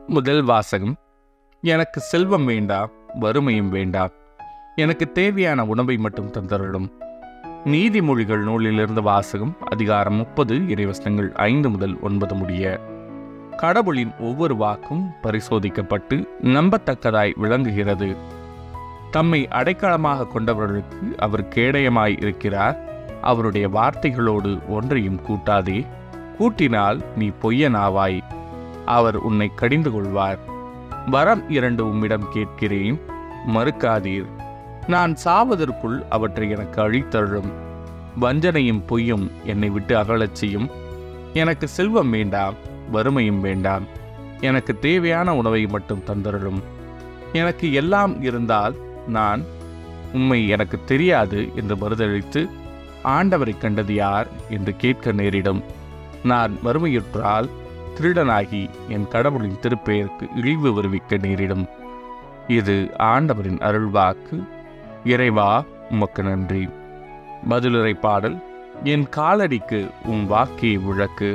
முதல் வாசகம் எனக்கு செல்வம் வேண்டாம் வறுமையும் வேண்டாம் எனக்கு தேவையான உணவை மட்டும் தந்தருளும் நீதிமொழிகள் நூலிலிருந்து வாசகம் அதிகாரம் முப்பது இறைவசனங்கள் ஐந்து முதல் ஒன்பது முடிய கடவுளின் ஒவ்வொரு வாக்கும் பரிசோதிக்கப்பட்டு நம்பத்தக்கதாய் விளங்குகிறது தம்மை அடைக்கலமாக கொண்டவர்களுக்கு அவர் கேடயமாய் இருக்கிறார் அவருடைய வார்த்தைகளோடு ஒன்றையும் கூட்டாதே கூட்டினால் நீ பொய்யனாவாய் அவர் உன்னை கடிந்து கொள்வார் வரம் இரண்டு உம்மிடம் கேட்கிறேன் மறுக்காதீர் நான் சாவதற்குள் அவற்றை எனக்கு அழித்தருளும் வஞ்சனையும் பொய்யும் என்னை விட்டு அகலச் செய்யும் எனக்கு செல்வம் வேண்டாம் வறுமையும் வேண்டாம் எனக்கு தேவையான உணவை மட்டும் தந்தருளும் எனக்கு எல்லாம் இருந்தால் நான் உம்மை எனக்கு தெரியாது என்று மறுதளித்து ஆண்டவரை கண்டது யார் என்று கேட்க நேரிடும் நான் வறுமையுற்றால் திருடனாகி என் கடவுளின் திருப்பெயருக்கு இழிவு வருவிக்க நேரிடும் இது ஆண்டவரின் அருள்வாக்கு இறைவா உமக்கு நன்றி பதிலுரை பாடல் என் காலடிக்கு உம் வாக்கியை விளக்கு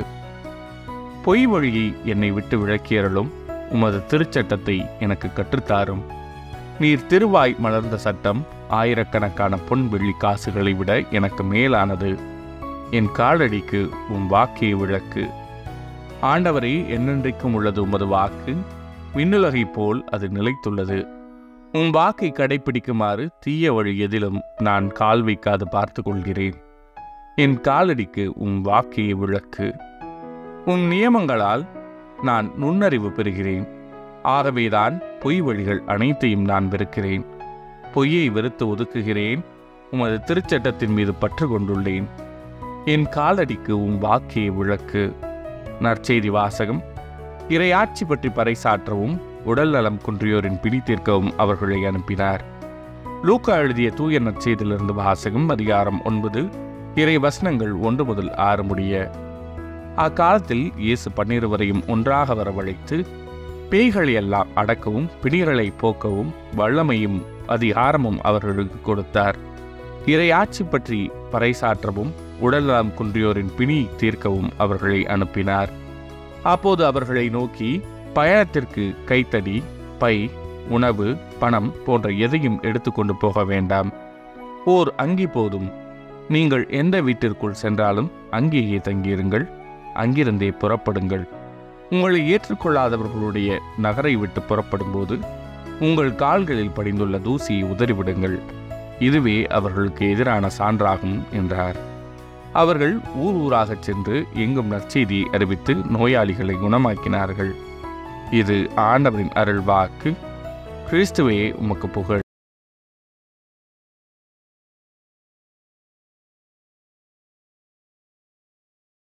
பொய் வழியை என்னை விட்டு விளக்கியறலும் உமது திருச்சட்டத்தை எனக்கு கற்றுத்தாரும் நீர் திருவாய் மலர்ந்த சட்டம் ஆயிரக்கணக்கான பொன் வெள்ளி காசுகளை விட எனக்கு மேலானது என் காலடிக்கு உம் வாக்கியை விளக்கு ஆண்டவரே என்னென்றைக்கும் உள்ளது உமது வாக்கு விண்ணுலகை போல் அது நிலைத்துள்ளது உம் வாக்கை கடைப்பிடிக்குமாறு தீய வழி எதிலும் நான் கால் வைக்காது பார்த்து கொள்கிறேன் என் காலடிக்கு உம் வாக்கியை விளக்கு உம் நியமங்களால் நான் நுண்ணறிவு பெறுகிறேன் ஆகவேதான் பொய் வழிகள் அனைத்தையும் நான் வெறுக்கிறேன் பொய்யை வெறுத்து ஒதுக்குகிறேன் உமது திருச்சட்டத்தின் மீது பற்று கொண்டுள்ளேன் என் காலடிக்கு உம் வாக்கியை விளக்கு நற்செய்தி வாசகம் இறையாட்சி பற்றி பறைசாற்றவும் உடல் நலம் குன்றியோரின் பிடி தீர்க்கவும் அவர்களை அனுப்பினார் லூக்கா எழுதிய தூய நற்செய்தியிலிருந்து வாசகம் அதிகாரம் ஒன்பது இறை வசனங்கள் ஒன்று முதல் ஆறு முடிய அக்காலத்தில் இயேசு பன்னிருவரையும் ஒன்றாக வரவழைத்து பேய்களை எல்லாம் அடக்கவும் பிணிகளை போக்கவும் வல்லமையும் அதிகாரமும் அவர்களுக்கு கொடுத்தார் இறையாட்சி பற்றி பறைசாற்றவும் உடல்நலம் குன்றியோரின் பிணி தீர்க்கவும் அவர்களை அனுப்பினார் அப்போது அவர்களை நோக்கி பயணத்திற்கு கைத்தடி பை உணவு பணம் போன்ற எதையும் எடுத்துக்கொண்டு போக வேண்டாம் ஓர் அங்கி போதும் நீங்கள் எந்த வீட்டிற்குள் சென்றாலும் அங்கேயே தங்கியிருங்கள் அங்கிருந்தே புறப்படுங்கள் உங்களை ஏற்றுக்கொள்ளாதவர்களுடைய நகரை விட்டு புறப்படும்போது உங்கள் கால்களில் படிந்துள்ள தூசியை உதறிவிடுங்கள் இதுவே அவர்களுக்கு எதிரான சான்றாகும் என்றார் அவர்கள் ஊர் ஊராகச் சென்று எங்கும் நற்செய்தியை அறிவித்து நோயாளிகளை குணமாக்கினார்கள் இது ஆண்டவரின் அருள் வாக்கு கிறிஸ்துவே உமக்கு புகழ்